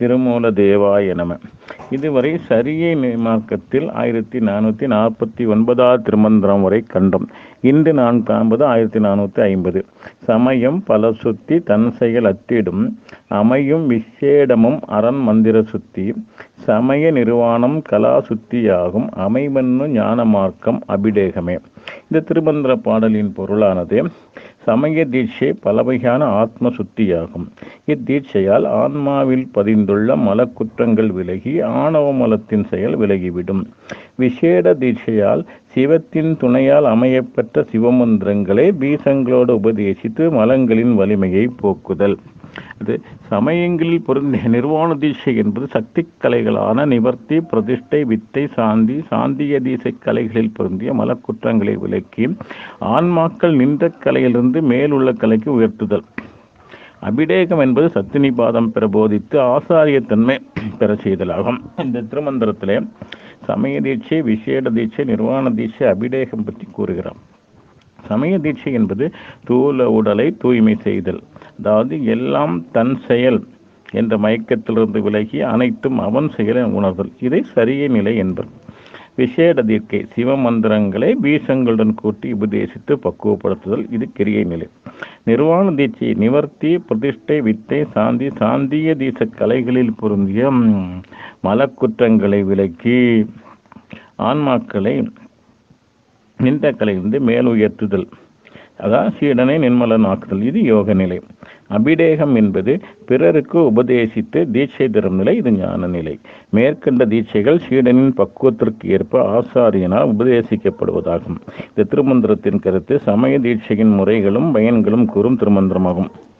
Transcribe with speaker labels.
Speaker 1: திருமூல தேவாய நம இதுவரை சரியை மார்க்கத்தில் ஆயிரத்தி நானூற்றி நாற்பத்தி ஒன்பதாவது திருமந்திரம் வரை கண்டோம் இன்று நான் காண்பது ஆயிரத்தி நானூற்றி ஐம்பது சமயம் பல சுத்தி தன் செயல் அத்திடும் அமையும் விசேடமும் அரண் மந்திர சுத்தி சமய நிர்வாணம் கலா சுத்தியாகும் அமைவன்னு ஞான மார்க்கம் அபிடேகமே இந்த திருமந்திர பாடலின் பொருளானது சமய தீட்சை பலவகையான ஆத்ம சுத்தியாகும் இத்தீட்சையால் ஆன்மாவில் பதிந்துள்ள மலக்குற்றங்கள் விலகி ஆணவ மலத்தின் செயல் விலகிவிடும் விசேட தீட்சையால் சிவத்தின் துணையால் அமையப்பெற்ற சிவமந்திரங்களை பீசங்களோடு உபதேசித்து மலங்களின் வலிமையை போக்குதல் அது சமயங்களில் பொருந்திய நிர்வாண தீட்சை என்பது சக்தி கலைகளான நிவர்த்தி பிரதிஷ்டை வித்தை சாந்தி சாந்திய தீசை கலைகளில் பொருந்திய மலக்குற்றங்களை விலக்கி ஆன்மாக்கள் நின்ற கலையிலிருந்து மேலுள்ள கலைக்கு உயர்த்துதல் அபிடேகம் என்பது சத்தினிபாதம் பெற போதித்து ஆசாரியத்தன்மை பெற செய்தலாகும் இந்த திருமந்திரத்திலே சமய தீட்சை விசேட தீட்சை நிர்வாண தீட்சை அபிடேகம் பற்றி கூறுகிறார் சமய தீட்சை என்பது தூல உடலை தூய்மை செய்தல் அதாவது எல்லாம் தன் செயல் என்ற மயக்கத்திலிருந்து விலகி அனைத்தும் அவன் செயலை உணர்தல் இதை சரிய நிலை என்பர் விசேட தீர்க்கை சிவமந்திரங்களை பீசங்களுடன் கூட்டி உபதேசித்து பக்குவப்படுத்துதல் இது கிரியை நிலை நிர்வாண தீட்சை நிவர்த்தி பிரதிஷ்டை வித்தை சாந்தி சாந்திய தீச கலைகளில் பொருந்திய மலக்குற்றங்களை விலக்கி ஆன்மாக்களை நின்ற கலையிலிருந்து மேல் உயர்த்துதல் அதான் சீடனை நிர்மலனாக்குதல் இது யோக நிலை அபிடேகம் என்பது பிறருக்கு உபதேசித்து தீட்சை தரும் நிலை இது ஞான நிலை மேற்கண்ட தீட்சைகள் சீடனின் பக்குவத்திற்கு ஏற்ப ஆசாரியனால் உபதேசிக்கப்படுவதாகும் இந்த திருமந்திரத்தின் கருத்து சமய தீட்சையின் முறைகளும் பயன்களும் கூறும் திருமந்திரமாகும்